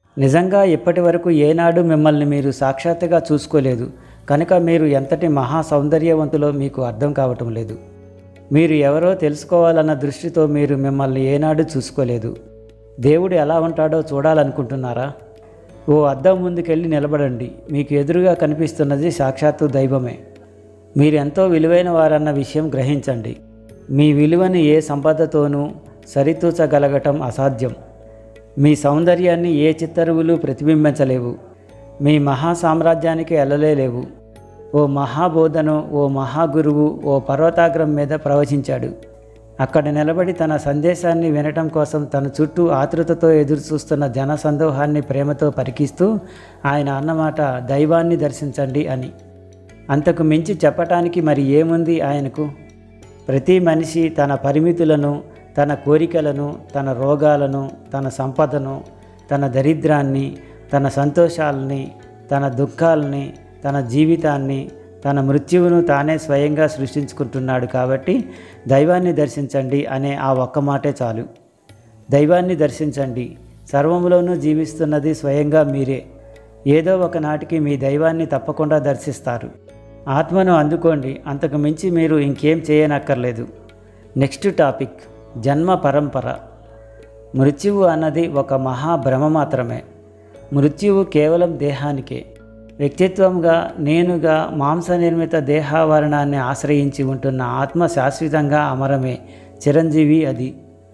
నిజంగా ఇప్పటి వరకు ఏనాడు మిమ్మల్ని మీరు సాక్షాత్తుగా చూసుకోలేదు కనుక మీరు ఎంతటి మహా సౌందర్యవంతులో మీకు అర్థం కావటం లేదు మీరు ఎవరో తెలుసుకోవాలన్న దృష్టితో మీరు మిమ్మల్ని ఏనాడు చూసుకోలేదు దేవుడు ఎలా ఉంటాడో చూడాలనుకుంటున్నారా ఓ అద్దం ముందుకెళ్ళి నిలబడండి మీకు ఎదురుగా కనిపిస్తున్నది సాక్షాత్తు దైవమే మీరు ఎంతో విలువైన వారన్న విషయం గ్రహించండి మీ విలువని ఏ సంపదతోనూ సరితూచగలగటం అసాధ్యం మీ సౌందర్యాన్ని ఏ చిత్తరువులు ప్రతిబింబించలేవు మీ మహా సామ్రాజ్యానికి వెళ్ళలేవు ఓ మహాబోధను ఓ మహాగురువు ఓ పర్వతాగ్రం మీద ప్రవచించాడు అక్కడ నిలబడి తన సందేశాన్ని వినటం కోసం తన చుట్టూ ఆతృతతో ఎదురుచూస్తున్న జన సందోహాన్ని ప్రేమతో పరికిస్తూ ఆయన అన్నమాట దైవాన్ని దర్శించండి అని అంతకు మించి చెప్పటానికి మరి ఏముంది ఆయనకు ప్రతి మనిషి తన పరిమితులను తన కోరికలను తన రోగాలను తన సంపదను తన దరిద్రాన్ని తన సంతోషాలని తన దుఃఖాలని తన జీవితాన్ని తన మృత్యువును తానే స్వయంగా సృష్టించుకుంటున్నాడు కాబట్టి దైవాన్ని దర్శించండి అనే ఆ ఒక్క మాటే చాలు దైవాన్ని దర్శించండి సర్వములోనూ జీవిస్తున్నది స్వయంగా మీరే ఏదో ఒకనాటికి మీ దైవాన్ని తప్పకుండా దర్శిస్తారు ఆత్మను అందుకోండి అంతకు మించి మీరు ఇంకేం చేయనక్కర్లేదు నెక్స్ట్ టాపిక్ జన్మ పరంపర మృత్యువు అన్నది ఒక మహాభ్రమ మాత్రమే మృత్యువు కేవలం దేహానికే వ్యక్తిత్వంగా నేనుగా మాంస నిర్మిత దేహావరణాన్ని ఆశ్రయించి ఉంటున్న ఆత్మ శాశ్వతంగా అమరమే చిరంజీవి అది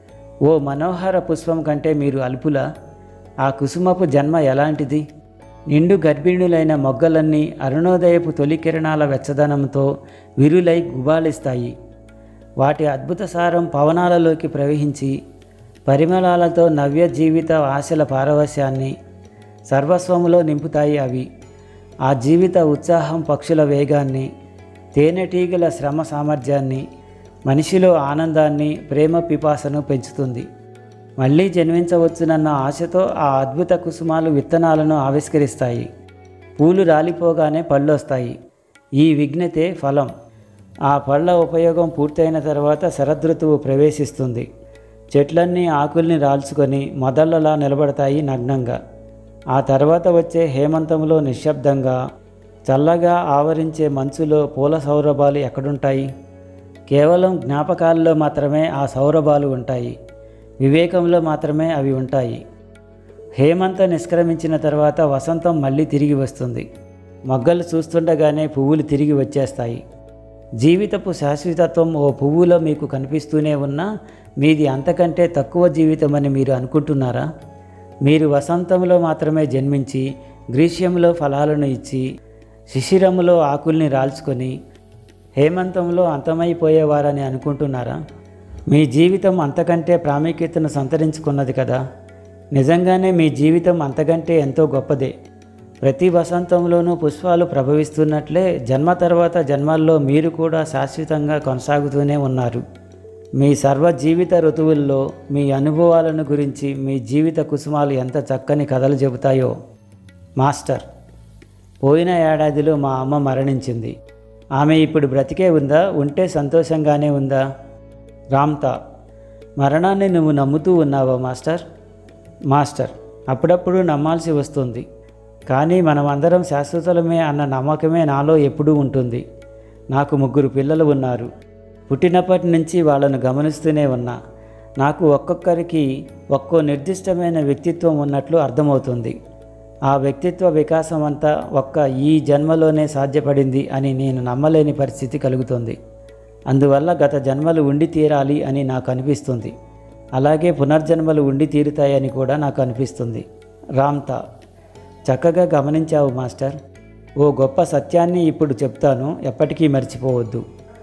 ఓ మనోహర పుష్పం కంటే మీరు అల్పులా ఆ కుసుమపు జన్మ ఎలాంటిది నిండు గర్భిణులైన మొగ్గలన్నీ అరుణోదయపు తొలి కిరణాల వెచ్చదనంతో విరులై గుబాళిస్తాయి వాటి అద్భుత సారం పవనాలలోకి ప్రవహించి పరిమళాలతో నవ్య జీవిత ఆశల పారవస్యాన్ని సర్వస్వములో నింపుతాయి అవి ఆ జీవిత ఉత్సాహం పక్షుల వేగాన్ని తేనెటీగల శ్రమ సామర్థ్యాన్ని మనిషిలో ఆనందాన్ని ప్రేమ పిపాసను పెంచుతుంది మళ్ళీ జన్మించవచ్చునన్న ఆశతో ఆ అద్భుత కుసుమాలు విత్తనాలను ఆవిష్కరిస్తాయి పూలు రాలిపోగానే పళ్ళొస్తాయి ఈ విఘ్నతే ఫలం ఆ పళ్ళ ఉపయోగం పూర్తయిన తర్వాత శరదృతువు ప్రవేశిస్తుంది చెట్లన్నీ ఆకుల్ని రాల్చుకొని మొదళ్ళలా నిలబడతాయి నగ్నంగా ఆ తర్వాత వచ్చే హేమంతంలో నిశ్శబ్దంగా చల్లగా ఆవరించే మంచులో పూల సౌరభాలు ఎక్కడుంటాయి కేవలం జ్ఞాపకాల్లో మాత్రమే ఆ సౌరభాలు ఉంటాయి వివేకంలో మాత్రమే అవి ఉంటాయి హేమంత నిష్క్రమించిన తర్వాత వసంతం మళ్ళీ తిరిగి వస్తుంది మొగ్గలు చూస్తుండగానే పువ్వులు తిరిగి వచ్చేస్తాయి జీవితపు శాశ్వతత్వం ఓ పువ్వులో మీకు కనిపిస్తూనే ఉన్నా మీది అంతకంటే తక్కువ జీవితమని మీరు అనుకుంటున్నారా మీరు వసంతంలో మాత్రమే జన్మించి గ్రీష్యంలో ఫలాలను ఇచ్చి శిశిరములో ఆకుల్ని రాల్చుకొని హేమంతంలో అంతమైపోయేవారని అనుకుంటున్నారా మీ జీవితం అంతకంటే ప్రాముఖ్యతను సంతరించుకున్నది కదా నిజంగానే మీ జీవితం అంతకంటే ఎంతో గొప్పదే ప్రతి వసంతంలోనూ పుష్పాలు ప్రభవిస్తున్నట్లే జన్మ తర్వాత జన్మల్లో మీరు కూడా శాశ్వతంగా కొనసాగుతూనే ఉన్నారు మీ సర్వ జీవిత ఋతువుల్లో మీ అనుభవాలను గురించి మీ జీవిత కుసుమాలు ఎంత చక్కని కథలు చెబుతాయో మాస్టర్ పోయిన ఏడాదిలో మా అమ్మ మరణించింది ఆమె ఇప్పుడు బ్రతికే ఉందా ఉంటే సంతోషంగానే ఉందా రామ్తా మరణాన్ని నువ్వు నమ్ముతూ ఉన్నావా మాస్టర్ మాస్టర్ అప్పుడప్పుడు నమ్మాల్సి వస్తుంది కానీ మనమందరం శాశ్వతలమే అన్న నమ్మకమే నాలో ఎప్పుడూ ఉంటుంది నాకు ముగ్గురు పిల్లలు ఉన్నారు పుట్టినప్పటి నుంచి వాళ్ళను గమనిస్తూనే ఉన్నా నాకు ఒక్కొక్కరికి ఒక్కో నిర్దిష్టమైన వ్యక్తిత్వం ఉన్నట్లు అర్థమవుతుంది ఆ వ్యక్తిత్వ వికాసం అంతా ఒక్క ఈ జన్మలోనే సాధ్యపడింది అని నేను నమ్మలేని పరిస్థితి కలుగుతుంది అందువల్ల గత జన్మలు ఉండి తీరాలి అని నాకు అనిపిస్తుంది అలాగే పునర్జన్మలు ఉండి తీరుతాయని కూడా నాకు అనిపిస్తుంది రామ్తా చక్కగా గమనించావు మాస్టర్ ఓ గొప్ప సత్యాన్ని ఇప్పుడు చెప్తాను ఎప్పటికీ మర్చిపోవద్దు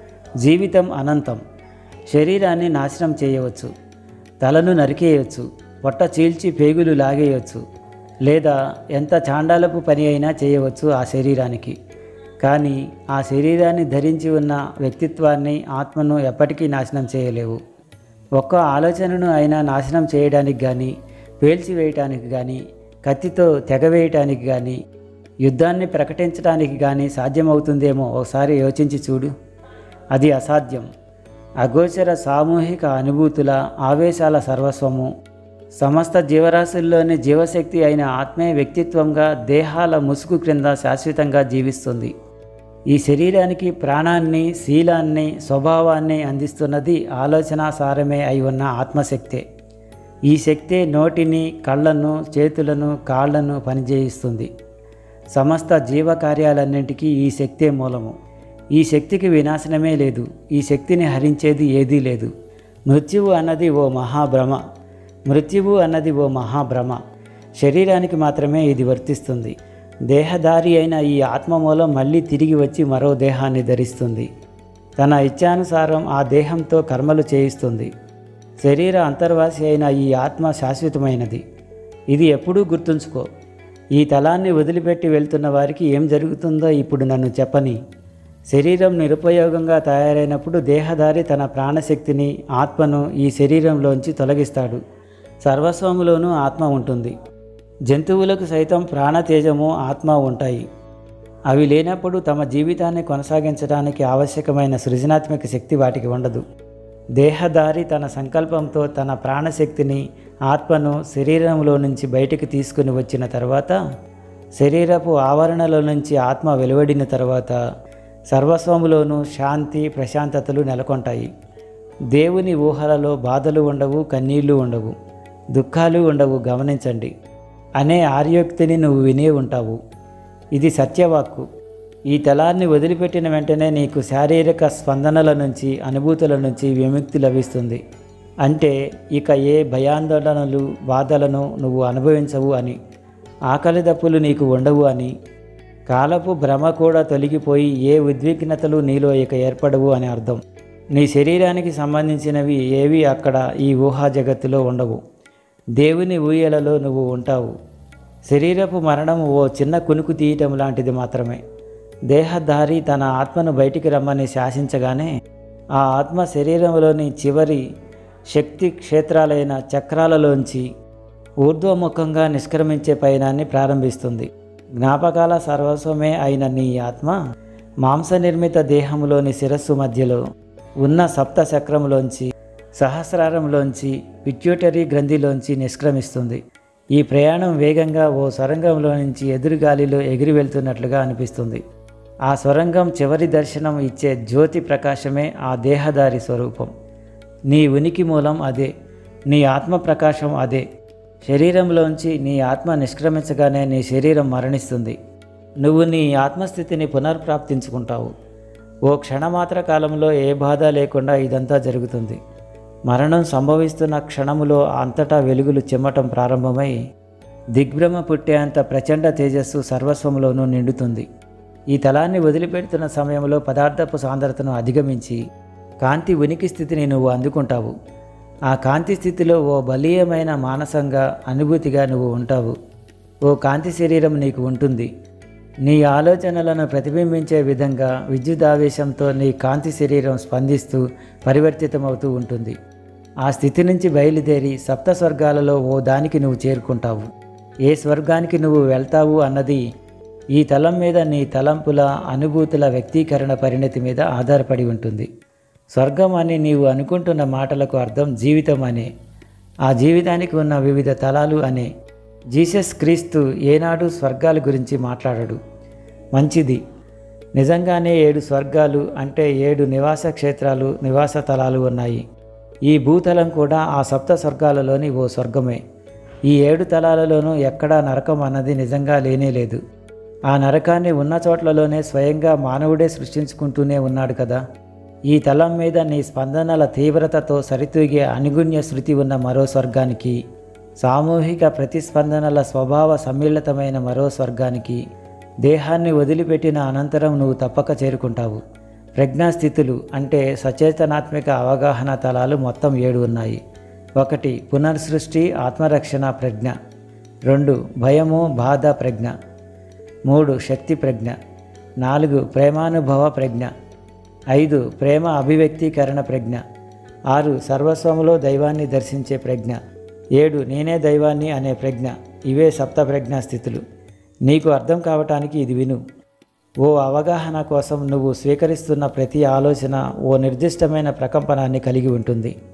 జీవితం అనంతం శరీరాన్ని నాశనం చేయవచ్చు తలను నరికేయవచ్చు పొట్ట చీల్చి పేగులు లాగేయవచ్చు లేదా ఎంత చాండాలపు పని అయినా చేయవచ్చు ఆ శరీరానికి కానీ ఆ శరీరాన్ని ధరించి ఉన్న వ్యక్తిత్వాన్ని ఆత్మను ఎప్పటికీ నాశనం చేయలేవు ఒక్క ఆలోచనను అయినా నాశనం చేయడానికి కానీ పేల్చివేయటానికి కానీ కత్తితో తెగవేయటానికి కానీ యుద్ధాన్ని ప్రకటించడానికి కానీ సాధ్యమవుతుందేమో ఒకసారి యోచించి చూడు అది అసాధ్యం అగోచర సామూహిక అనుభూతుల ఆవేశాల సర్వస్వము సమస్త జీవరాశుల్లోని జీవశక్తి అయిన ఆత్మే వ్యక్తిత్వంగా దేహాల ముసుగు క్రింద శాశ్వతంగా జీవిస్తుంది ఈ శరీరానికి ప్రాణాన్ని శీలాన్ని స్వభావాన్ని అందిస్తున్నది ఆలోచన సారమే అయి ఉన్న ఆత్మశక్తే ఈ శక్తే నోటిని కళ్ళను చేతులను కాళ్లను పనిచేయిస్తుంది సమస్త జీవకార్యాలన్నింటికీ ఈ శక్తే మూలము ఈ శక్తికి వినాశనమే లేదు ఈ శక్తిని హరించేది ఏదీ లేదు మృత్యువు అన్నది ఓ మహాభ్రమ మృత్యువు అన్నది ఓ మహాభ్రమ శరీరానికి మాత్రమే ఇది వర్తిస్తుంది దేహదారి అయిన ఈ ఆత్మమూలం మళ్ళీ తిరిగి వచ్చి మరో దేహాన్ని ధరిస్తుంది తన ఇచ్ఛానుసారం ఆ దేహంతో కర్మలు చేయిస్తుంది శరీర అంతర్వాసి అయిన ఈ ఆత్మ శాశ్వతమైనది ఇది ఎప్పుడూ గుర్తుంచుకో ఈ తలాన్ని వదిలిపెట్టి వెళ్తున్న వారికి ఏం జరుగుతుందో ఇప్పుడు నన్ను చెప్పని శరీరం నిరుపయోగంగా తయారైనప్పుడు దేహధారి తన ప్రాణశక్తిని ఆత్మను ఈ శరీరంలోంచి తొలగిస్తాడు సర్వస్వములోనూ ఆత్మ ఉంటుంది జంతువులకు సైతం ప్రాణతేజము ఆత్మ ఉంటాయి అవి లేనప్పుడు తమ జీవితాన్ని కొనసాగించడానికి ఆవశ్యకమైన సృజనాత్మక శక్తి వాటికి ఉండదు దేహదారి తన సంకల్పంతో తన ప్రాణశక్తిని ఆత్మను శరీరంలో నుంచి బయటికి తీసుకుని వచ్చిన తర్వాత శరీరపు ఆవరణలో నుంచి ఆత్మ వెలువడిన తర్వాత సర్వస్వములోనూ శాంతి ప్రశాంతతలు నెలకొంటాయి దేవుని ఊహలలో బాధలు ఉండవు కన్నీళ్లు ఉండవు దుఃఖాలు ఉండవు గమనించండి అనే ఆర్యోక్తిని నువ్వు వినే ఉంటావు ఇది సత్యవాక్కు ఈ తలాన్ని వదిలిపెట్టిన వెంటనే నీకు శారీరక స్పందనల నుంచి అనుభూతుల నుంచి విముక్తి లభిస్తుంది అంటే ఇక ఏ భయాందోళనలు బాధలను నువ్వు అనుభవించవు అని ఆకలి దప్పులు నీకు ఉండవు అని కాలపు భ్రమ కూడా తొలగిపోయి ఏ ఉద్విగ్నతలు నీలో ఇక ఏర్పడవు అని అర్థం నీ శరీరానికి సంబంధించినవి ఏవి అక్కడ ఈ ఊహా జగత్తులో ఉండవు దేవుని ఊయలలో నువ్వు ఉంటావు శరీరపు మరణం ఓ చిన్న కునుకు తీయటం లాంటిది మాత్రమే దేహధారి తన ఆత్మను బయటికి రమ్మని శాసించగానే ఆ ఆత్మ శరీరంలోని చివరి శక్తి క్షేత్రాలైన చక్రాలలోంచి ఊర్ధ్వముఖంగా నిష్క్రమించే పయనాన్ని ప్రారంభిస్తుంది జ్ఞాపకాల సర్వస్వమే అయిన నీ ఆత్మ మాంసనిర్మిత దేహంలోని శిరస్సు మధ్యలో ఉన్న సప్త చక్రంలోంచి సహస్రారంలోంచి పిట్యూటరీ గ్రంథిలోంచి నిష్క్రమిస్తుంది ఈ ప్రయాణం వేగంగా ఓ సొరంగంలో నుంచి ఎదురుగాలిలో ఎగిరి వెళ్తున్నట్లుగా అనిపిస్తుంది ఆ సొరంగం చివరి దర్శనం ఇచ్చే జ్యోతి ప్రకాశమే ఆ దేహదారి స్వరూపం నీ ఉనికి మూలం అదే నీ ఆత్మ ప్రకాశం అదే శరీరంలోంచి నీ ఆత్మ నిష్క్రమించగానే నీ శరీరం మరణిస్తుంది నువ్వు నీ ఆత్మస్థితిని పునర్ప్రాప్తించుకుంటావు ఓ క్షణమాత్ర కాలంలో ఏ బాధ లేకుండా ఇదంతా జరుగుతుంది మరణం సంభవిస్తున్న క్షణములో అంతటా వెలుగులు చిమ్మటం ప్రారంభమై దిగ్భ్రమ పుట్టేంత ప్రచండ తేజస్సు సర్వస్వంలోనూ నిండుతుంది ఈ తలాన్ని వదిలిపెడుతున్న సమయంలో పదార్థపు సాంద్రతను అధిగమించి కాంతి ఉనికి స్థితిని నువ్వు అందుకుంటావు ఆ కాంతి స్థితిలో ఓ బలీయమైన మానసంగా అనుభూతిగా నువ్వు ఉంటావు ఓ కాంతి శరీరం నీకు ఉంటుంది నీ ఆలోచనలను ప్రతిబింబించే విధంగా విద్యుదావేశంతో నీ కాంతి శరీరం స్పందిస్తూ పరివర్తితమవుతూ ఉంటుంది ఆ స్థితి నుంచి బయలుదేరి సప్త స్వర్గాలలో ఓ దానికి నువ్వు చేరుకుంటావు ఏ స్వర్గానికి నువ్వు వెళ్తావు అన్నది ఈ తలం మీద నీ తలంపుల అనుభూతుల వ్యక్తీకరణ పరిణతి మీద ఆధారపడి ఉంటుంది స్వర్గం అని నీవు అనుకుంటున్న మాటలకు అర్థం జీవితం అనే ఆ జీవితానికి ఉన్న వివిధ తలాలు అనే జీసస్ క్రీస్తు ఏనాడు స్వర్గాల గురించి మాట్లాడడు మంచిది నిజంగానే ఏడు స్వర్గాలు అంటే ఏడు నివాస క్షేత్రాలు నివాస తలాలు ఉన్నాయి ఈ భూతలం కూడా ఆ సప్త స్వర్గాలలోని ఓ స్వర్గమే ఈ ఏడు తలాలలోనూ ఎక్కడా నరకం అన్నది నిజంగా లేనే లేదు ఆ నరకాన్ని ఉన్న చోట్లలోనే స్వయంగా మానవుడే సృష్టించుకుంటూనే ఉన్నాడు కదా ఈ తలం మీద నీ స్పందనల తీవ్రతతో సరితూగే అనుగుణ్య శృతి ఉన్న మరో స్వర్గానికి సామూహిక ప్రతిస్పందనల స్వభావ సమ్మిళితమైన మరో స్వర్గానికి దేహాన్ని వదిలిపెట్టిన అనంతరం నువ్వు తప్పక చేరుకుంటావు ప్రజ్ఞాస్థితులు అంటే సచేతనాత్మిక అవగాహన తలాలు మొత్తం ఏడు ఉన్నాయి ఒకటి పునర్సృష్టి ఆత్మరక్షణ ప్రజ్ఞ రెండు భయము బాధ ప్రజ్ఞ మూడు శక్తి ప్రజ్ఞ నాలుగు ప్రేమానుభవ ప్రజ్ఞ ఐదు ప్రేమ అభివ్యక్తీకరణ ప్రజ్ఞ ఆరు సర్వస్వములో దైవాన్ని దర్శించే ప్రజ్ఞ ఏడు నేనే దైవాన్ని అనే ప్రజ్ఞ ఇవే సప్త ప్రజ్ఞా స్థితులు నీకు అర్థం కావటానికి ఇది విను ఓ అవగాహన కోసం నువ్వు స్వీకరిస్తున్న ప్రతి ఆలోచన ఓ నిర్దిష్టమైన ప్రకంపనాన్ని కలిగి ఉంటుంది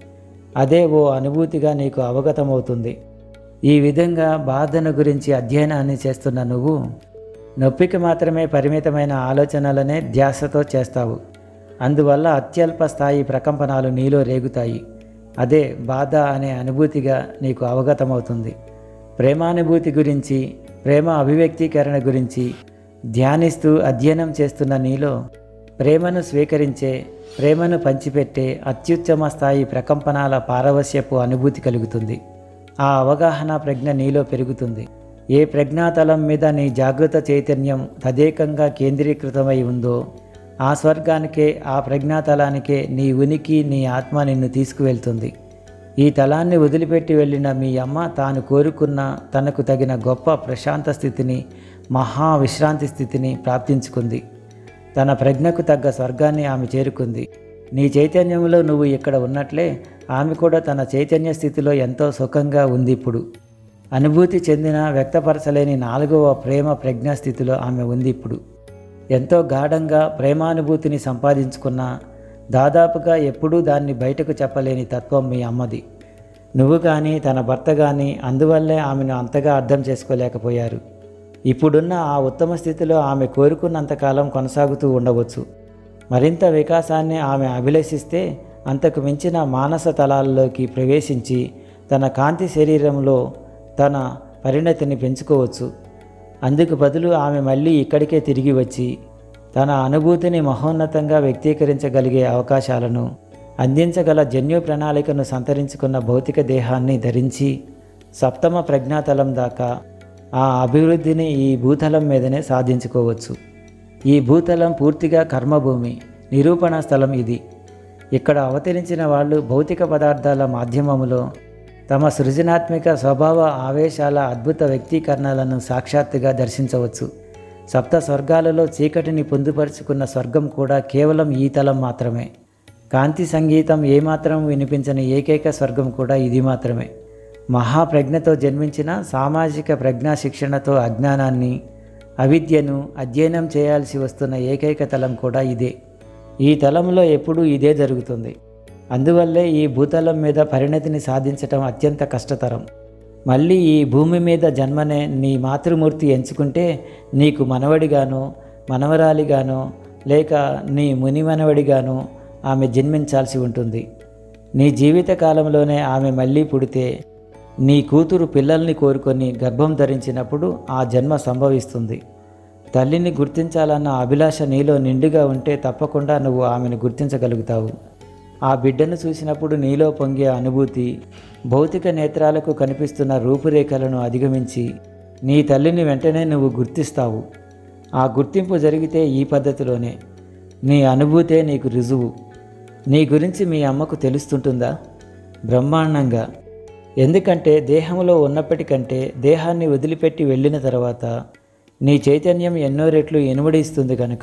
అదే ఓ అనుభూతిగా నీకు అవగతమవుతుంది ఈ విధంగా బాధను గురించి అధ్యయనాన్ని చేస్తున్న నువ్వు నొప్పికి మాత్రమే పరిమితమైన ఆలోచనలనే ధ్యాసతో చేస్తావు అందువల్ల అత్యల్ప స్థాయి ప్రకంపనాలు నీలో రేగుతాయి అదే బాధ అనే అనుభూతిగా నీకు అవగతమవుతుంది ప్రేమానుభూతి గురించి ప్రేమ అభివ్యక్తీకరణ గురించి ధ్యానిస్తూ అధ్యయనం చేస్తున్న నీలో ప్రేమను స్వీకరించే ప్రేమను పంచిపెట్టే అత్యుత్తమ స్థాయి ప్రకంపనాల పారవశ్యపు అనుభూతి కలుగుతుంది ఆ అవగాహన ప్రజ్ఞ నీలో పెరుగుతుంది ఏ ప్రజ్ఞాతలం మీద నీ జాగృత చైతన్యం తదేకంగా కేంద్రీకృతమై ఉందో ఆ స్వర్గానికే ఆ ప్రజ్ఞాతలానికే నీ ఉనికి నీ ఆత్మ నిన్ను తీసుకువెళ్తుంది ఈ తలాన్ని వదిలిపెట్టి వెళ్ళిన మీ అమ్మ తాను కోరుకున్న తనకు తగిన గొప్ప ప్రశాంత స్థితిని మహా విశ్రాంతి స్థితిని ప్రాప్తించుకుంది తన ప్రజ్ఞకు తగ్గ స్వర్గాన్ని ఆమె చేరుకుంది నీ చైతన్యంలో నువ్వు ఇక్కడ ఉన్నట్లే ఆమె కూడా తన చైతన్య స్థితిలో ఎంతో సుఖంగా ఉంది ఇప్పుడు అనుభూతి చెందిన వ్యక్తపరచలేని నాలుగవ ప్రేమ ప్రజ్ఞా స్థితిలో ఆమె ఉంది ఇప్పుడు ఎంతో గాఢంగా ప్రేమానుభూతిని సంపాదించుకున్న దాదాపుగా ఎప్పుడూ దాన్ని బయటకు చెప్పలేని తత్వం మీ అమ్మది నువ్వు కానీ తన భర్త కానీ అందువల్లే ఆమెను అంతగా అర్థం చేసుకోలేకపోయారు ఇప్పుడున్న ఆ ఉత్తమ స్థితిలో ఆమె కోరుకున్నంతకాలం కొనసాగుతూ ఉండవచ్చు మరింత వికాసాన్ని ఆమె అభిలషిస్తే అంతకు మించిన మానస తలాల్లోకి ప్రవేశించి తన కాంతి శరీరంలో తన పరిణతిని పెంచుకోవచ్చు అందుకు బదులు ఆమె మళ్ళీ ఇక్కడికే తిరిగి వచ్చి తన అనుభూతిని మహోన్నతంగా వ్యక్తీకరించగలిగే అవకాశాలను అందించగల జన్యు ప్రణాళికను సంతరించుకున్న భౌతిక దేహాన్ని ధరించి సప్తమ ప్రజ్ఞాతలం దాకా ఆ అభివృద్ధిని ఈ భూతలం మీదనే సాధించుకోవచ్చు ఈ భూతలం పూర్తిగా కర్మభూమి నిరూపణ స్థలం ఇది ఇక్కడ అవతరించిన వాళ్ళు భౌతిక పదార్థాల మాధ్యమములో తమ సృజనాత్మక స్వభావ ఆవేశాల అద్భుత వ్యక్తీకరణలను సాక్షాత్తుగా దర్శించవచ్చు సప్త స్వర్గాలలో చీకటిని పొందుపరుచుకున్న స్వర్గం కూడా కేవలం ఈ తలం మాత్రమే కాంతి సంగీతం ఏమాత్రం వినిపించని ఏకైక స్వర్గం కూడా ఇది మాత్రమే మహాప్రజ్ఞతో జన్మించిన సామాజిక ప్రజ్ఞా శిక్షణతో అజ్ఞానాన్ని అవిద్యను అధ్యయనం చేయాల్సి వస్తున్న ఏకైక తలం కూడా ఇదే ఈ తలంలో ఎప్పుడూ ఇదే జరుగుతుంది అందువల్లే ఈ భూతలం మీద పరిణతిని సాధించటం అత్యంత కష్టతరం మళ్ళీ ఈ భూమి మీద జన్మనే నీ మాతృమూర్తి ఎంచుకుంటే నీకు మనవడిగానో మనవరాలిగానో లేక నీ ముని మనవడిగానో ఆమె జన్మించాల్సి ఉంటుంది నీ జీవిత కాలంలోనే ఆమె మళ్ళీ పుడితే నీ కూతురు పిల్లల్ని కోరుకొని గర్భం ధరించినప్పుడు ఆ జన్మ సంభవిస్తుంది తల్లిని గుర్తించాలన్న అభిలాష నీలో నిండుగా ఉంటే తప్పకుండా నువ్వు ఆమెను గుర్తించగలుగుతావు ఆ బిడ్డను చూసినప్పుడు నీలో పొంగే అనుభూతి భౌతిక నేత్రాలకు కనిపిస్తున్న రూపురేఖలను అధిగమించి నీ తల్లిని వెంటనే నువ్వు గుర్తిస్తావు ఆ గుర్తింపు జరిగితే ఈ పద్ధతిలోనే నీ అనుభూతే నీకు రుజువు నీ గురించి మీ అమ్మకు తెలుస్తుంటుందా బ్రహ్మాండంగా ఎందుకంటే దేహంలో ఉన్నప్పటికంటే దేహాన్ని వదిలిపెట్టి వెళ్ళిన తర్వాత నీ చైతన్యం ఎన్నో రెట్లు ఎనుమడిస్తుంది కనుక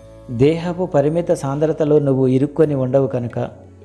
దేహపు పరిమిత సాంద్రతలో నువ్వు ఇరుక్కొని ఉండవు కనుక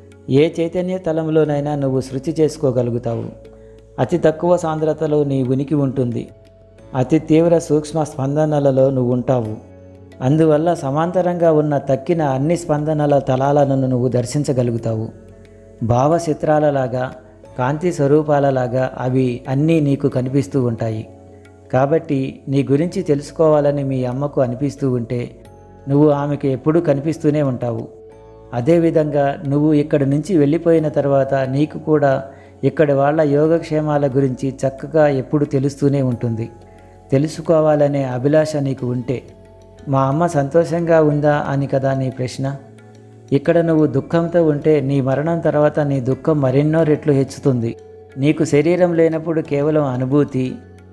ఏ చైతన్య తలంలోనైనా నువ్వు శృతి చేసుకోగలుగుతావు అతి తక్కువ సాంద్రతలో నీ ఉనికి ఉంటుంది అతి తీవ్ర సూక్ష్మ స్పందనలలో నువ్వు ఉంటావు అందువల్ల సమాంతరంగా ఉన్న తక్కిన అన్ని స్పందనల తలాలను నువ్వు దర్శించగలుగుతావు భావ చిత్రాలలాగా కాంతి స్వరూపాలలాగా అవి అన్నీ నీకు కనిపిస్తూ ఉంటాయి కాబట్టి నీ గురించి తెలుసుకోవాలని మీ అమ్మకు అనిపిస్తూ ఉంటే నువ్వు ఆమెకు ఎప్పుడూ కనిపిస్తూనే ఉంటావు అదేవిధంగా నువ్వు ఇక్కడి నుంచి వెళ్ళిపోయిన తర్వాత నీకు కూడా ఇక్కడి వాళ్ళ యోగక్షేమాల గురించి చక్కగా ఎప్పుడు తెలుస్తూనే ఉంటుంది తెలుసుకోవాలనే అభిలాష నీకు ఉంటే మా అమ్మ సంతోషంగా ఉందా అని కదా నీ ప్రశ్న ఇక్కడ నువ్వు దుఃఖంతో ఉంటే నీ మరణం తర్వాత నీ దుఃఖం మరెన్నో రెట్లు హెచ్చుతుంది నీకు శరీరం లేనప్పుడు కేవలం అనుభూతి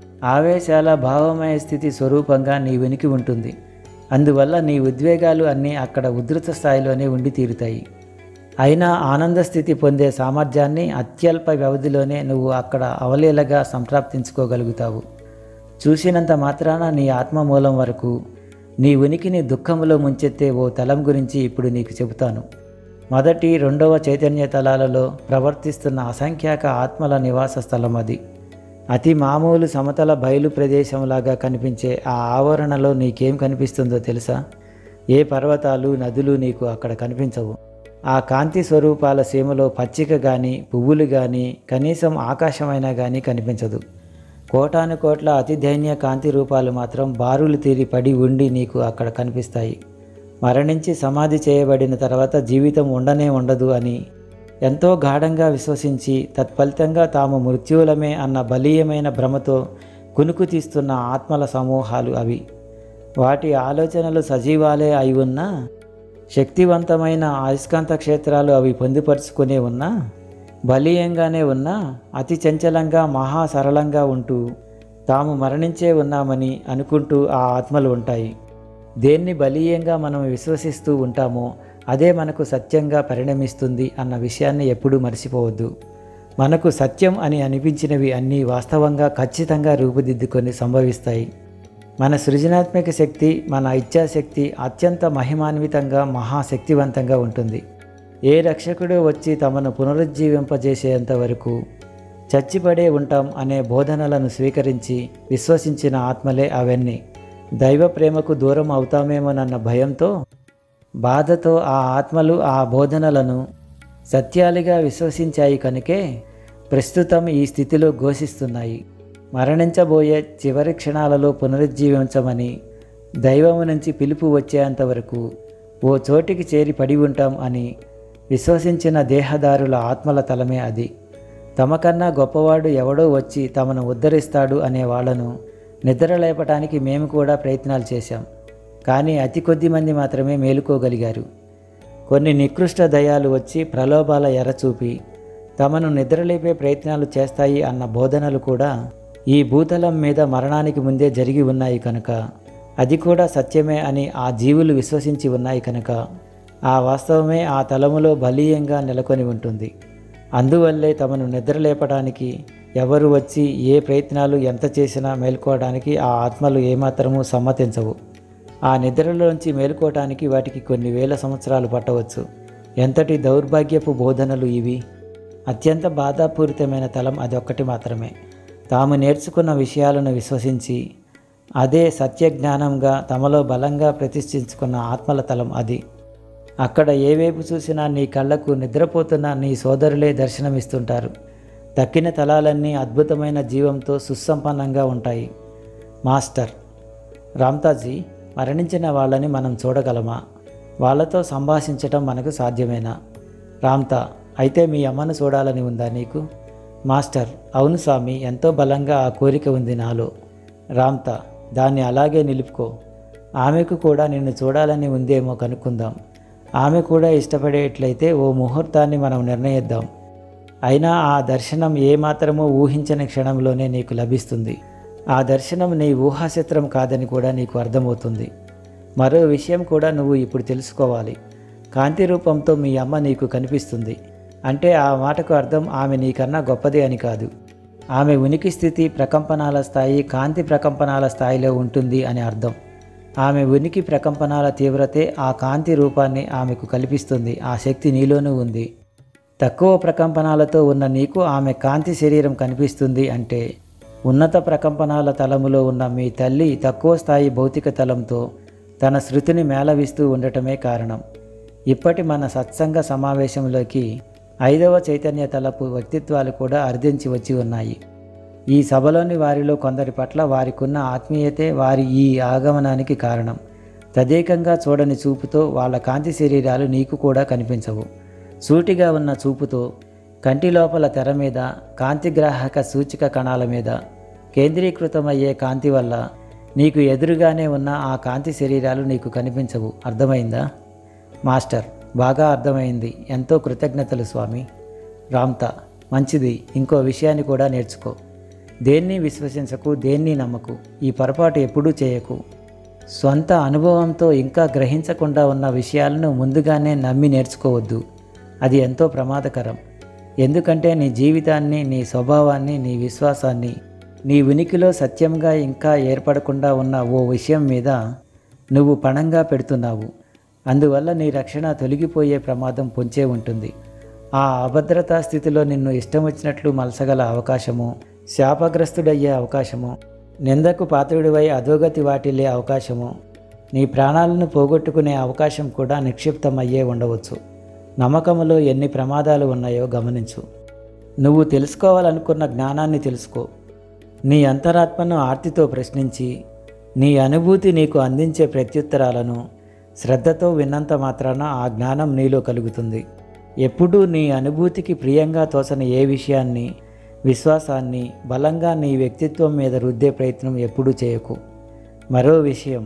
ఆవేశాల భావమయ స్థితి స్వరూపంగా నీ వెనికి ఉంటుంది అందువల్ల నీ ఉద్వేగాలు అన్నీ అక్కడ ఉధృత స్థాయిలోనే ఉండి తీరుతాయి అయినా ఆనంద స్థితి పొందే సామర్థ్యాన్ని అత్యల్ప వ్యవధిలోనే నువ్వు అక్కడ అవలీలగా సంప్రాప్తించుకోగలుగుతావు చూసినంత మాత్రాన నీ ఆత్మ మూలం వరకు నీ ఉనికిని దుఃఖములో ముంచెత్తే ఓ తలం గురించి ఇప్పుడు నీకు చెబుతాను మొదటి రెండవ చైతన్య తలాలలో ప్రవర్తిస్తున్న అసంఖ్యాక ఆత్మల నివాస స్థలం అది అతి మామూలు సమతల బయలు ప్రదేశంలాగా కనిపించే ఆ ఆవరణలో నీకేం కనిపిస్తుందో తెలుసా ఏ పర్వతాలు నదులు నీకు అక్కడ కనిపించవు ఆ కాంతి స్వరూపాల సీమలో పచ్చిక కానీ పువ్వులు కానీ కనీసం ఆకాశమైనా కానీ కనిపించదు కోటాను కోట్ల అతి దైన్య కాంతి రూపాలు మాత్రం బారులు తీరి పడి ఉండి నీకు అక్కడ కనిపిస్తాయి మరణించి సమాధి చేయబడిన తర్వాత జీవితం ఉండనే ఉండదు అని ఎంతో గాఢంగా విశ్వసించి తత్ఫలితంగా తాము మృత్యువులమే అన్న బలీయమైన భ్రమతో కునుకు తీస్తున్న ఆత్మల సమూహాలు అవి వాటి ఆలోచనలు సజీవాలే అయి ఉన్నా శక్తివంతమైన అయస్కాంత క్షేత్రాలు అవి పొందుపరుచుకునే ఉన్నా బలీయంగానే ఉన్నా అతి చంచలంగా మహా సరళంగా ఉంటూ తాము మరణించే ఉన్నామని అనుకుంటూ ఆ ఆత్మలు ఉంటాయి దేన్ని బలీయంగా మనం విశ్వసిస్తూ ఉంటామో అదే మనకు సత్యంగా పరిణమిస్తుంది అన్న విషయాన్ని ఎప్పుడూ మర్చిపోవద్దు మనకు సత్యం అని అనిపించినవి అన్నీ వాస్తవంగా ఖచ్చితంగా రూపుదిద్దుకొని సంభవిస్తాయి మన సృజనాత్మక శక్తి మన ఇచ్ఛాశక్తి అత్యంత మహిమాన్వితంగా మహాశక్తివంతంగా ఉంటుంది ఏ రక్షకుడు వచ్చి తమను పునరుజ్జీవింపజేసేంత వరకు చచ్చిపడే ఉంటాం అనే బోధనలను స్వీకరించి విశ్వసించిన ఆత్మలే అవన్నీ దైవ ప్రేమకు దూరం అవుతామేమోనన్న భయంతో బాధతో ఆ ఆత్మలు ఆ బోధనలను సత్యాలుగా విశ్వసించాయి కనుకే ప్రస్తుతం ఈ స్థితిలో ఘోషిస్తున్నాయి మరణించబోయే చివరి క్షణాలలో పునరుజ్జీవించమని దైవము నుంచి పిలుపు వచ్చేంత వరకు ఓ చోటికి చేరి పడి ఉంటాం అని విశ్వసించిన దేహదారుల ఆత్మల తలమే అది తమకన్నా గొప్పవాడు ఎవడో వచ్చి తమను ఉద్ధరిస్తాడు అనే వాళ్ళను నిద్రలేపటానికి మేము కూడా ప్రయత్నాలు చేశాం కానీ అతి కొద్ది మంది మాత్రమే మేలుకోగలిగారు కొన్ని నికృష్ట దయాలు వచ్చి ప్రలోభాల ఎరచూపి తమను నిద్రలేపే ప్రయత్నాలు చేస్తాయి అన్న బోధనలు కూడా ఈ భూతలం మీద మరణానికి ముందే జరిగి ఉన్నాయి కనుక అది కూడా సత్యమే అని ఆ జీవులు విశ్వసించి ఉన్నాయి కనుక ఆ వాస్తవమే ఆ తలములో బలీయంగా నెలకొని ఉంటుంది అందువల్లే తమను నిద్రలేపడానికి ఎవరు వచ్చి ఏ ప్రయత్నాలు ఎంత చేసినా మేల్కోవడానికి ఆ ఆత్మలు ఏమాత్రమూ సమ్మతించవు ఆ నిద్రలోంచి మేలుకోవటానికి వాటికి కొన్ని వేల సంవత్సరాలు పట్టవచ్చు ఎంతటి దౌర్భాగ్యపు బోధనలు ఇవి అత్యంత బాధాపూరితమైన తలం అదొక్కటి మాత్రమే తాము నేర్చుకున్న విషయాలను విశ్వసించి అదే సత్యజ్ఞానంగా తమలో బలంగా ప్రతిష్ఠించుకున్న ఆత్మల తలం అది అక్కడ ఏ వైపు చూసినా నీ కళ్ళకు నిద్రపోతున్న నీ సోదరులే దర్శనమిస్తుంటారు తక్కిన తలాలన్నీ అద్భుతమైన జీవంతో సుసంపన్నంగా ఉంటాయి మాస్టర్ రామ్తాజీ మరణించిన వాళ్ళని మనం చూడగలమా వాళ్ళతో సంభాషించటం మనకు సాధ్యమేనా రామ్తా అయితే మీ అమ్మను చూడాలని ఉందా నీకు మాస్టర్ అవును స్వామి ఎంతో బలంగా ఆ కోరిక ఉంది నాలో రామ్తా దాన్ని అలాగే నిలుపుకో ఆమెకు కూడా నిన్ను చూడాలని ఉందేమో కనుక్కుందాం ఆమె కూడా ఇష్టపడేట్లయితే ఓ ముహూర్తాన్ని మనం నిర్ణయిద్దాం అయినా ఆ దర్శనం ఏమాత్రమూ ఊహించని క్షణంలోనే నీకు లభిస్తుంది ఆ దర్శనం నీ ఊహాచిత్రం కాదని కూడా నీకు అర్థమవుతుంది మరో విషయం కూడా నువ్వు ఇప్పుడు తెలుసుకోవాలి కాంతి రూపంతో మీ అమ్మ నీకు కనిపిస్తుంది అంటే ఆ మాటకు అర్థం ఆమె నీకన్నా గొప్పది అని కాదు ఆమె ఉనికి స్థితి ప్రకంపనాల స్థాయి కాంతి ప్రకంపనాల స్థాయిలో ఉంటుంది అని అర్థం ఆమె ఉనికి ప్రకంపనాల తీవ్రతే ఆ కాంతి రూపాన్ని ఆమెకు కల్పిస్తుంది ఆ శక్తి నీలోనూ ఉంది తక్కువ ప్రకంపనాలతో ఉన్న నీకు ఆమె కాంతి శరీరం కనిపిస్తుంది అంటే ఉన్నత ప్రకంపనాల తలములో ఉన్న మీ తల్లి తక్కువ స్థాయి భౌతిక తలంతో తన శృతిని మేళవిస్తూ ఉండటమే కారణం ఇప్పటి మన సత్సంగ సమావేశంలోకి ఐదవ చైతన్య తలపు వ్యక్తిత్వాలు కూడా అర్థించి వచ్చి ఉన్నాయి ఈ సభలోని వారిలో కొందరి పట్ల వారికున్న ఆత్మీయతే వారి ఈ ఆగమనానికి కారణం తదేకంగా చూడని చూపుతో వాళ్ళ కాంతి శరీరాలు నీకు కూడా కనిపించవు సూటిగా ఉన్న చూపుతో కంటి లోపల తెర మీద కాంతిగ్రాహక సూచిక కణాల మీద కేంద్రీకృతమయ్యే కాంతి వల్ల నీకు ఎదురుగానే ఉన్న ఆ కాంతి శరీరాలు నీకు కనిపించవు అర్థమైందా మాస్టర్ బాగా అర్థమైంది ఎంతో కృతజ్ఞతలు స్వామి రామ్తా మంచిది ఇంకో విషయాన్ని కూడా నేర్చుకో దేన్ని విశ్వసించకు దేన్ని నమ్మకు ఈ పొరపాటు ఎప్పుడూ చేయకు స్వంత అనుభవంతో ఇంకా గ్రహించకుండా ఉన్న విషయాలను ముందుగానే నమ్మి నేర్చుకోవద్దు అది ఎంతో ప్రమాదకరం ఎందుకంటే నీ జీవితాన్ని నీ స్వభావాన్ని నీ విశ్వాసాన్ని నీ ఉనికిలో సత్యంగా ఇంకా ఏర్పడకుండా ఉన్న ఓ విషయం మీద నువ్వు పణంగా పెడుతున్నావు అందువల్ల నీ రక్షణ తొలగిపోయే ప్రమాదం పొంచే ఉంటుంది ఆ అభద్రతా స్థితిలో నిన్ను ఇష్టం వచ్చినట్లు మలసగల అవకాశము శాపగ్రస్తుడయ్యే అవకాశము నిందకు పాత్రుడివై అధోగతి వాటిల్లే అవకాశము నీ ప్రాణాలను పోగొట్టుకునే అవకాశం కూడా నిక్షిప్తమయ్యే ఉండవచ్చు నమ్మకములో ఎన్ని ప్రమాదాలు ఉన్నాయో గమనించు నువ్వు తెలుసుకోవాలనుకున్న జ్ఞానాన్ని తెలుసుకో నీ అంతరాత్మను ఆర్తితో ప్రశ్నించి నీ అనుభూతి నీకు అందించే ప్రత్యుత్తరాలను శ్రద్ధతో విన్నంత మాత్రాన ఆ జ్ఞానం నీలో కలుగుతుంది ఎప్పుడూ నీ అనుభూతికి ప్రియంగా తోచని ఏ విషయాన్ని విశ్వాసాన్ని బలంగా నీ వ్యక్తిత్వం మీద రుద్దే ప్రయత్నం ఎప్పుడూ చేయకు మరో విషయం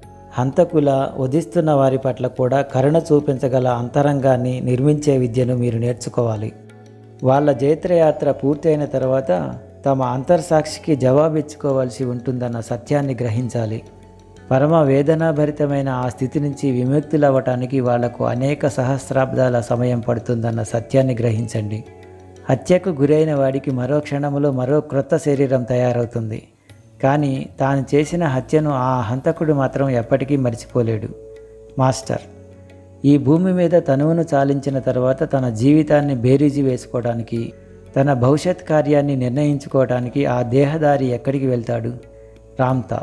హంతకుల వధిస్తున్న వారి పట్ల కూడా కరుణ చూపించగల అంతరంగాన్ని నిర్మించే విద్యను మీరు నేర్చుకోవాలి వాళ్ళ జైత్రయాత్ర పూర్తయిన తర్వాత తమ అంతర్సాక్షికి జవాబిచ్చుకోవాల్సి ఉంటుందన్న సత్యాన్ని గ్రహించాలి పరమ వేదనాభరితమైన ఆ స్థితి నుంచి విముక్తులవ్వటానికి వాళ్లకు అనేక సహస్రాబ్దాల సమయం పడుతుందన్న సత్యాన్ని గ్రహించండి హత్యకు గురైన వాడికి మరో క్షణములో మరో క్రొత్త శరీరం తయారవుతుంది కానీ తాను చేసిన హత్యను ఆ హంతకుడు మాత్రం ఎప్పటికీ మర్చిపోలేడు మాస్టర్ ఈ భూమి మీద తనువును చాలించిన తర్వాత తన జీవితాన్ని బేరీజి వేసుకోవడానికి తన భవిష్యత్ కార్యాన్ని నిర్ణయించుకోవడానికి ఆ దేహదారి ఎక్కడికి వెళ్తాడు రామ్తా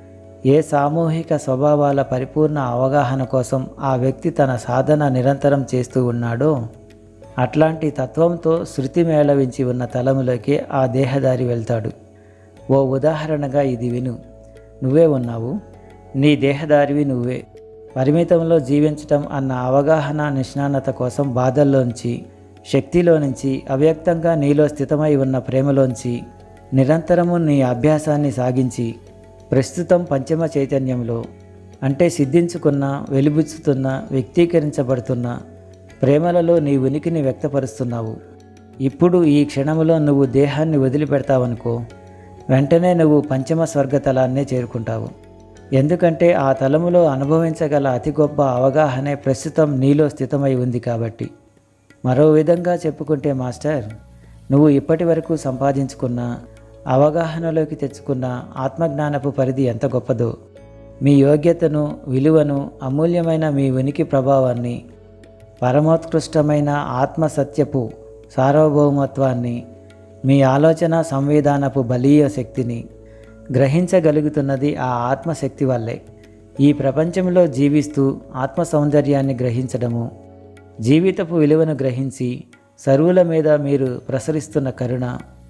ఏ సామూహిక స్వభావాల పరిపూర్ణ అవగాహన కోసం ఆ వ్యక్తి తన సాధన నిరంతరం చేస్తూ ఉన్నాడో అట్లాంటి తత్వంతో శృతి మేళవించి ఉన్న తలములోకే ఆ దేహదారి వెళ్తాడు ఓ ఉదాహరణగా ఇది విను నువ్వే ఉన్నావు నీ దేహదారివి నువ్వే పరిమితంలో జీవించటం అన్న అవగాహన నిష్ణానత కోసం బాధల్లోంచి శక్తిలో నుంచి అవ్యక్తంగా నీలో స్థితమై ఉన్న ప్రేమలోంచి నిరంతరము నీ అభ్యాసాన్ని సాగించి ప్రస్తుతం పంచమ చైతన్యంలో అంటే సిద్ధించుకున్న వెలుబుచ్చుతున్న వ్యక్తీకరించబడుతున్న ప్రేమలలో నీ ఉనికిని వ్యక్తపరుస్తున్నావు ఇప్పుడు ఈ క్షణములో నువ్వు దేహాన్ని వదిలిపెడతావనుకో వెంటనే నువ్వు పంచమ స్వర్గతలాన్నే చేరుకుంటావు ఎందుకంటే ఆ తలములో అనుభవించగల అతి గొప్ప అవగాహనే ప్రస్తుతం నీలో స్థితమై ఉంది కాబట్టి మరో విధంగా చెప్పుకుంటే మాస్టర్ నువ్వు ఇప్పటి వరకు సంపాదించుకున్న అవగాహనలోకి తెచ్చుకున్న ఆత్మజ్ఞానపు పరిధి ఎంత గొప్పదో మీ యోగ్యతను విలువను అమూల్యమైన మీ ఉనికి ప్రభావాన్ని పరమోత్కృష్టమైన ఆత్మసత్యపు సార్వభౌమత్వాన్ని మీ ఆలోచన సంవిధానపు బలీయ శక్తిని గ్రహించగలుగుతున్నది ఆ ఆత్మశక్తి వల్లే ఈ ప్రపంచంలో జీవిస్తూ ఆత్మ సౌందర్యాన్ని గ్రహించడము జీవితపు విలువను గ్రహించి సరువుల మీద మీరు ప్రసరిస్తున్న కరుణ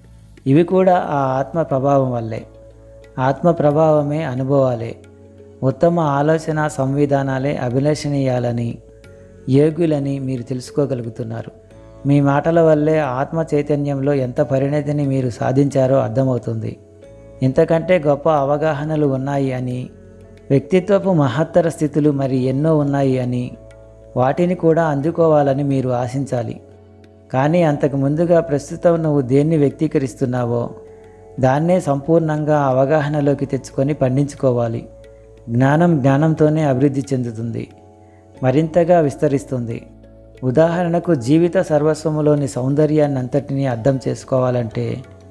ఇవి కూడా ఆ ఆత్మ ప్రభావం వల్లే ఆత్మ ప్రభావమే అనుభవాలే ఉత్తమ ఆలోచన సంవిధానాలే అభిలషణీయాలని యోగ్యులని మీరు తెలుసుకోగలుగుతున్నారు మీ మాటల వల్లే ఆత్మ చైతన్యంలో ఎంత పరిణతిని మీరు సాధించారో అర్థమవుతుంది ఇంతకంటే గొప్ప అవగాహనలు ఉన్నాయి అని వ్యక్తిత్వపు మహత్తర స్థితులు మరి ఎన్నో ఉన్నాయి అని వాటిని కూడా అందుకోవాలని మీరు ఆశించాలి కానీ అంతకు ముందుగా ప్రస్తుతం నువ్వు దేన్ని వ్యక్తీకరిస్తున్నావో దాన్నే సంపూర్ణంగా అవగాహనలోకి తెచ్చుకొని పండించుకోవాలి జ్ఞానం జ్ఞానంతోనే అభివృద్ధి చెందుతుంది మరింతగా విస్తరిస్తుంది ఉదాహరణకు జీవిత సర్వస్వములోని సౌందర్యాన్ని అంతటినీ అర్థం చేసుకోవాలంటే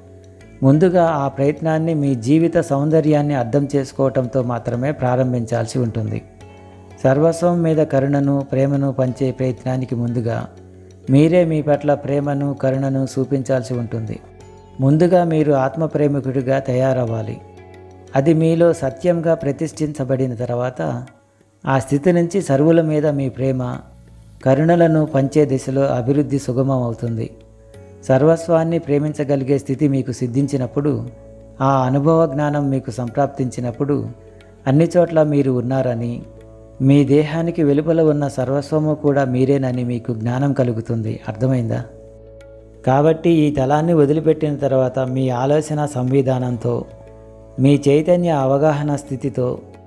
ముందుగా ఆ ప్రయత్నాన్ని మీ జీవిత సౌందర్యాన్ని అర్థం చేసుకోవటంతో మాత్రమే ప్రారంభించాల్సి ఉంటుంది సర్వస్వం మీద కరుణను ప్రేమను పంచే ప్రయత్నానికి ముందుగా మీరే మీ పట్ల ప్రేమను కరుణను చూపించాల్సి ఉంటుంది ముందుగా మీరు ఆత్మ ప్రేమికుడిగా తయారవ్వాలి అది మీలో సత్యంగా ప్రతిష్ఠించబడిన తర్వాత ఆ స్థితి నుంచి సర్వుల మీద మీ ప్రేమ కరుణలను పంచే దిశలో అభివృద్ధి సుగమం అవుతుంది సర్వస్వాన్ని ప్రేమించగలిగే స్థితి మీకు సిద్ధించినప్పుడు ఆ అనుభవ జ్ఞానం మీకు సంప్రాప్తించినప్పుడు అన్ని చోట్ల మీరు ఉన్నారని మీ దేహానికి వెలుపల ఉన్న సర్వస్వము కూడా మీరేనని మీకు జ్ఞానం కలుగుతుంది అర్థమైందా కాబట్టి ఈ తలాన్ని వదిలిపెట్టిన తర్వాత మీ ఆలోచన సంవిధానంతో మీ చైతన్య అవగాహన స్థితితో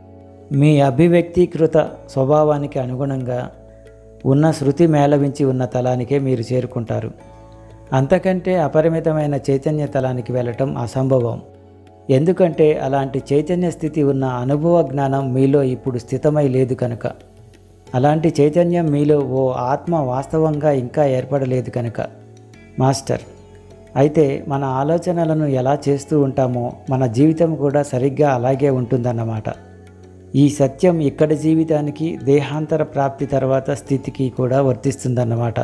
మీ అభివ్యక్తీకృత స్వభావానికి అనుగుణంగా ఉన్న శృతి మేళవించి ఉన్న తలానికే మీరు చేరుకుంటారు అంతకంటే అపరిమితమైన చైతన్య తలానికి వెళ్ళటం అసంభవం ఎందుకంటే అలాంటి చైతన్య స్థితి ఉన్న అనుభవ జ్ఞానం మీలో ఇప్పుడు స్థితమై లేదు కనుక అలాంటి చైతన్యం మీలో ఓ ఆత్మ వాస్తవంగా ఇంకా ఏర్పడలేదు కనుక మాస్టర్ అయితే మన ఆలోచనలను ఎలా చేస్తూ ఉంటామో మన జీవితం కూడా సరిగ్గా అలాగే ఉంటుందన్నమాట ఈ సత్యం ఇక్కడి జీవితానికి దేహాంతర ప్రాప్తి తర్వాత స్థితికి కూడా వర్తిస్తుందన్నమాట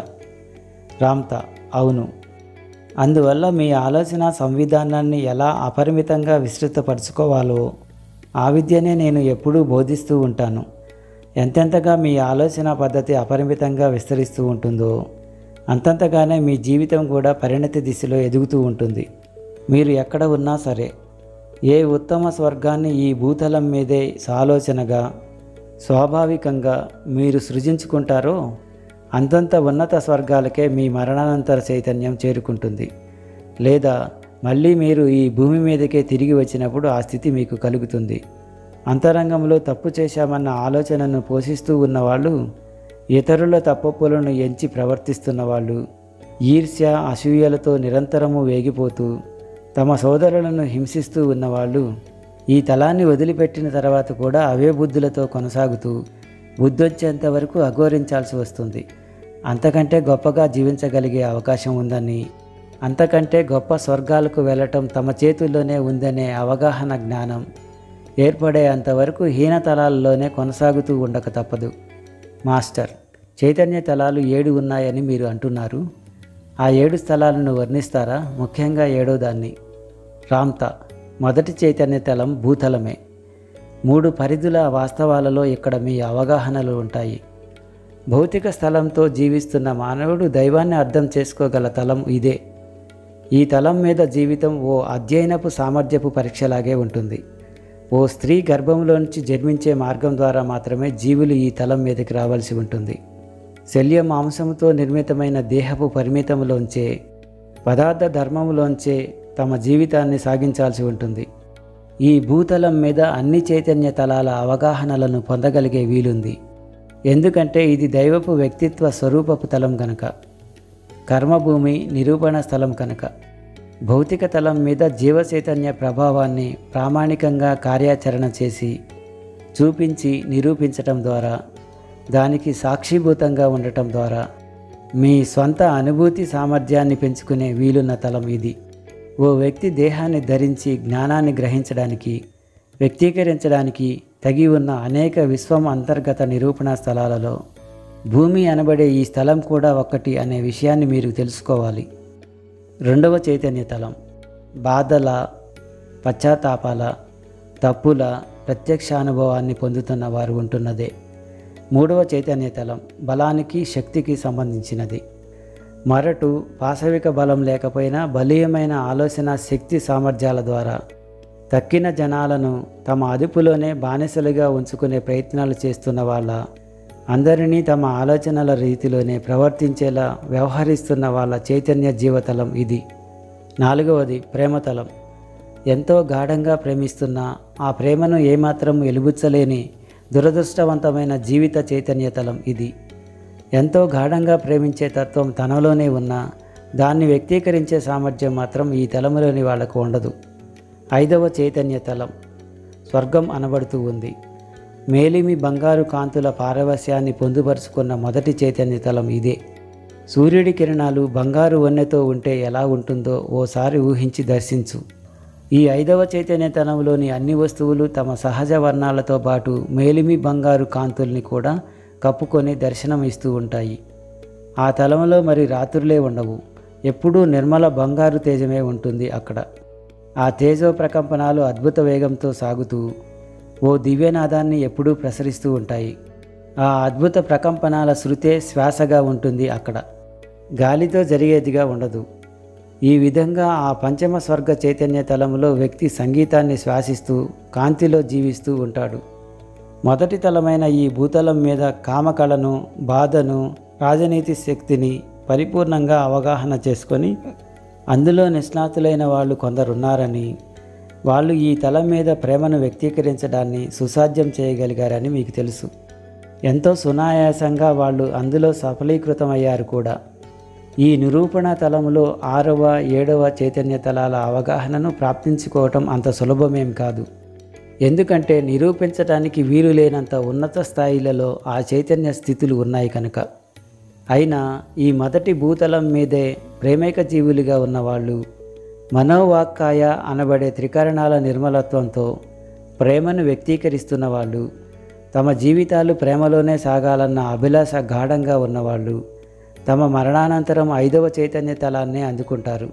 రామ్తా అవును అందువల్ల మీ ఆలోచన సంవిధానాన్ని ఎలా అపరిమితంగా విస్తృతపరచుకోవాలో ఆ విద్యనే నేను ఎప్పుడూ బోధిస్తూ ఉంటాను ఎంతెంతగా మీ ఆలోచన పద్ధతి అపరిమితంగా విస్తరిస్తూ ఉంటుందో అంతంతగానే మీ జీవితం కూడా పరిణతి దిశలో ఎదుగుతూ ఉంటుంది మీరు ఎక్కడ ఉన్నా సరే ఏ ఉత్తమ స్వర్గాన్ని ఈ భూతలం మీదే సాలోచనగా స్వాభావికంగా మీరు సృజించుకుంటారో అంతంత ఉన్నత స్వర్గాలకే మీ మరణానంతర చైతన్యం చేరుకుంటుంది లేదా మళ్ళీ మీరు ఈ భూమి మీదకే తిరిగి వచ్చినప్పుడు ఆ స్థితి మీకు కలుగుతుంది అంతరంగంలో తప్పు చేశామన్న ఆలోచనను పోషిస్తూ ఉన్నవాళ్ళు ఇతరుల తప్పొప్పులను ఎంచి ప్రవర్తిస్తున్న వాళ్ళు ఈర్ష్య అసూయలతో నిరంతరము వేగిపోతూ తమ సోదరులను హింసిస్తూ ఉన్నవాళ్ళు ఈ తలాన్ని వదిలిపెట్టిన తర్వాత కూడా అవే బుద్ధులతో కొనసాగుతూ బుద్ధొచ్చేంత వరకు అఘోరించాల్సి వస్తుంది అంతకంటే గొప్పగా జీవించగలిగే అవకాశం ఉందని అంతకంటే గొప్ప స్వర్గాలకు వెళ్ళటం తమ చేతుల్లోనే ఉందనే అవగాహన జ్ఞానం ఏర్పడే అంతవరకు హీనతలాల్లోనే కొనసాగుతూ ఉండక తప్పదు మాస్టర్ చైతన్య తలాలు ఏడు ఉన్నాయని మీరు అంటున్నారు ఆ ఏడు స్థలాలను వర్ణిస్తారా ముఖ్యంగా ఏడో దాన్ని రామ్తా మొదటి చైతన్య తలం భూతలమే మూడు పరిధుల వాస్తవాలలో ఇక్కడ మీ అవగాహనలు ఉంటాయి భౌతిక స్థలంతో జీవిస్తున్న మానవుడు దైవాన్ని అర్థం చేసుకోగల తలం ఇదే ఈ తలం మీద జీవితం ఓ అధ్యయనపు సామర్థ్యపు పరీక్షలాగే ఉంటుంది ఓ స్త్రీ గర్భంలోంచి జన్మించే మార్గం ద్వారా మాత్రమే జీవులు ఈ తలం మీదకి రావాల్సి ఉంటుంది శల్య మాంసంతో నిర్మితమైన దేహపు పరిమితంలోంచే పదార్థ ధర్మంలోంచే తమ జీవితాన్ని సాగించాల్సి ఉంటుంది ఈ భూతలం మీద అన్ని చైతన్య తలాల అవగాహనలను పొందగలిగే వీలుంది ఎందుకంటే ఇది దైవపు వ్యక్తిత్వ స్వరూపపు తలం కనుక కర్మభూమి నిరూపణ స్థలం కనుక భౌతిక తలం మీద జీవచైతన్య ప్రభావాన్ని ప్రామాణికంగా కార్యాచరణ చేసి చూపించి నిరూపించటం ద్వారా దానికి సాక్షిభూతంగా ఉండటం ద్వారా మీ స్వంత అనుభూతి సామర్థ్యాన్ని పెంచుకునే వీలున్న తలం ఇది ఓ వ్యక్తి దేహాన్ని ధరించి జ్ఞానాన్ని గ్రహించడానికి వ్యక్తీకరించడానికి తగి ఉన్న అనేక విశ్వం అంతర్గత నిరూపణ స్థలాలలో భూమి అనబడే ఈ స్థలం కూడా ఒక్కటి అనే విషయాన్ని మీరు తెలుసుకోవాలి రెండవ చైతన్య తలం బాధల పశ్చాత్తాపాల తప్పుల ప్రత్యక్ష అనుభవాన్ని పొందుతున్న వారు ఉంటున్నదే మూడవ చైతన్య తలం బలానికి శక్తికి సంబంధించినది మరటు పాశవిక బలం లేకపోయినా బలీయమైన ఆలోచన శక్తి సామర్థ్యాల ద్వారా తక్కిన జనాలను తమ అదుపులోనే బానిసలుగా ఉంచుకునే ప్రయత్నాలు చేస్తున్న వాళ్ళ అందరినీ తమ ఆలోచనల రీతిలోనే ప్రవర్తించేలా వ్యవహరిస్తున్న వాళ్ళ చైతన్య జీవతలం ఇది నాలుగవది ప్రేమతలం ఎంతో గాఢంగా ప్రేమిస్తున్న ఆ ప్రేమను ఏమాత్రం వెలుబుచ్చలేని దురదృష్టవంతమైన జీవిత చైతన్యతలం ఇది ఎంతో గాఢంగా ప్రేమించే తత్వం తనలోనే ఉన్నా దాన్ని వ్యక్తీకరించే సామర్థ్యం మాత్రం ఈ తలములోని వాళ్లకు ఉండదు ఐదవ చైతన్య తలం స్వర్గం అనబడుతూ ఉంది మేలిమి బంగారు కాంతుల పారవస్యాన్ని పొందుపరుచుకున్న మొదటి చైతన్య తలం ఇదే సూర్యుడి కిరణాలు బంగారు వన్నెతో ఉంటే ఎలా ఉంటుందో ఓసారి ఊహించి దర్శించు ఈ ఐదవ చైతన్యతనంలోని అన్ని వస్తువులు తమ సహజ వర్ణాలతో పాటు మేలిమి బంగారు కాంతుల్ని కూడా కప్పుకొని దర్శనం ఇస్తూ ఉంటాయి ఆ తలంలో మరి రాత్రులే ఉండవు ఎప్పుడూ నిర్మల బంగారు తేజమే ఉంటుంది అక్కడ ఆ తేజో ప్రకంపనాలు అద్భుత వేగంతో సాగుతూ ఓ దివ్యనాదాన్ని ఎప్పుడూ ప్రసరిస్తూ ఉంటాయి ఆ అద్భుత ప్రకంపనాల శృతే శ్వాసగా ఉంటుంది అక్కడ గాలితో జరిగేదిగా ఉండదు ఈ విధంగా ఆ పంచమ స్వర్గ చైతన్య తలంలో వ్యక్తి సంగీతాన్ని శ్వాసిస్తూ కాంతిలో జీవిస్తూ ఉంటాడు మొదటి తలమైన ఈ భూతలం మీద కామకళను బాధను రాజనీతి శక్తిని పరిపూర్ణంగా అవగాహన చేసుకొని అందులో నిష్ణాతులైన వాళ్ళు కొందరున్నారని వాళ్ళు ఈ తలం మీద ప్రేమను వ్యక్తీకరించడాన్ని సుసాధ్యం చేయగలిగారని మీకు తెలుసు ఎంతో సునాయాసంగా వాళ్ళు అందులో సఫలీకృతమయ్యారు కూడా ఈ నిరూపణ తలములో ఆరవ ఏడవ చైతన్య తలాల అవగాహనను ప్రాప్తించుకోవటం అంత సులభమేం కాదు ఎందుకంటే నిరూపించటానికి వీలు లేనంత ఉన్నత స్థాయిలలో ఆ చైతన్య స్థితులు ఉన్నాయి కనుక అయినా ఈ మొదటి భూతలం మీదే ప్రేమైక జీవులుగా ఉన్నవాళ్ళు మనోవాక్కాయ అనబడే త్రికరణాల నిర్మలత్వంతో ప్రేమను వ్యక్తీకరిస్తున్న వాళ్ళు తమ జీవితాలు ప్రేమలోనే సాగాలన్న అభిలాష గాఢంగా ఉన్నవాళ్ళు తమ మరణానంతరం ఐదవ చైతన్య తలాన్నే అందుకుంటారు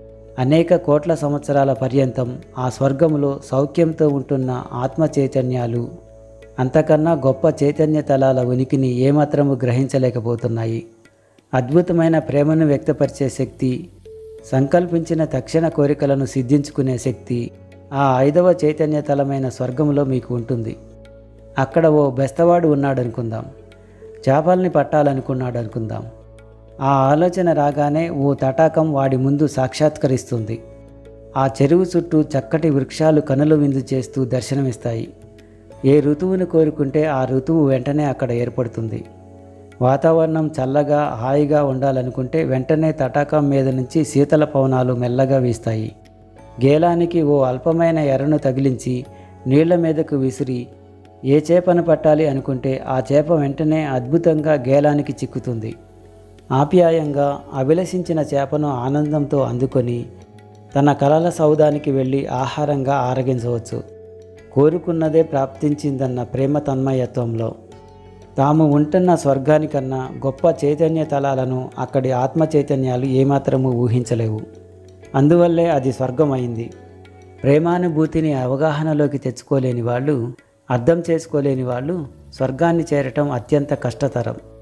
అనేక కోట్ల సంవత్సరాల పర్యంతం ఆ స్వర్గంలో సౌఖ్యంతో ఉంటున్న ఆత్మ చైతన్యాలు అంతకన్నా గొప్ప చైతన్య తలాల ఉనికిని ఏమాత్రము గ్రహించలేకపోతున్నాయి అద్భుతమైన ప్రేమను వ్యక్తపరిచే శక్తి సంకల్పించిన తక్షణ కోరికలను సిద్ధించుకునే శక్తి ఆ ఐదవ చైతన్య తలమైన స్వర్గంలో మీకు ఉంటుంది అక్కడ ఓ బెస్తవాడు ఉన్నాడనుకుందాం చేపల్ని పట్టాలనుకున్నాడు అనుకుందాం ఆ ఆలోచన రాగానే ఓ తటాకం వాడి ముందు సాక్షాత్కరిస్తుంది ఆ చెరువు చుట్టూ చక్కటి వృక్షాలు కనుల విందు చేస్తూ దర్శనమిస్తాయి ఏ ఋతువును కోరుకుంటే ఆ ఋతువు వెంటనే అక్కడ ఏర్పడుతుంది వాతావరణం చల్లగా హాయిగా ఉండాలనుకుంటే వెంటనే తటాకం మీద నుంచి శీతల పవనాలు మెల్లగా వీస్తాయి గేలానికి ఓ అల్పమైన ఎర్రను తగిలించి నీళ్ల మీదకు విసిరి ఏ చేపను పట్టాలి అనుకుంటే ఆ చేప వెంటనే అద్భుతంగా గేలానికి చిక్కుతుంది ఆప్యాయంగా అభిలషించిన చేపను ఆనందంతో అందుకొని తన కలల సౌదానికి వెళ్ళి ఆహారంగా ఆరగించవచ్చు కోరుకున్నదే ప్రాప్తించిందన్న ప్రేమ తన్మయత్వంలో తాము ఉంటున్న స్వర్గానికన్నా గొప్ప చైతన్య తలాలను అక్కడి ఆత్మ చైతన్యాలు ఏమాత్రము ఊహించలేవు అందువల్లే అది స్వర్గం అయింది ప్రేమానుభూతిని అవగాహనలోకి తెచ్చుకోలేని వాళ్ళు అర్థం చేసుకోలేని వాళ్ళు స్వర్గాన్ని చేరటం అత్యంత కష్టతరం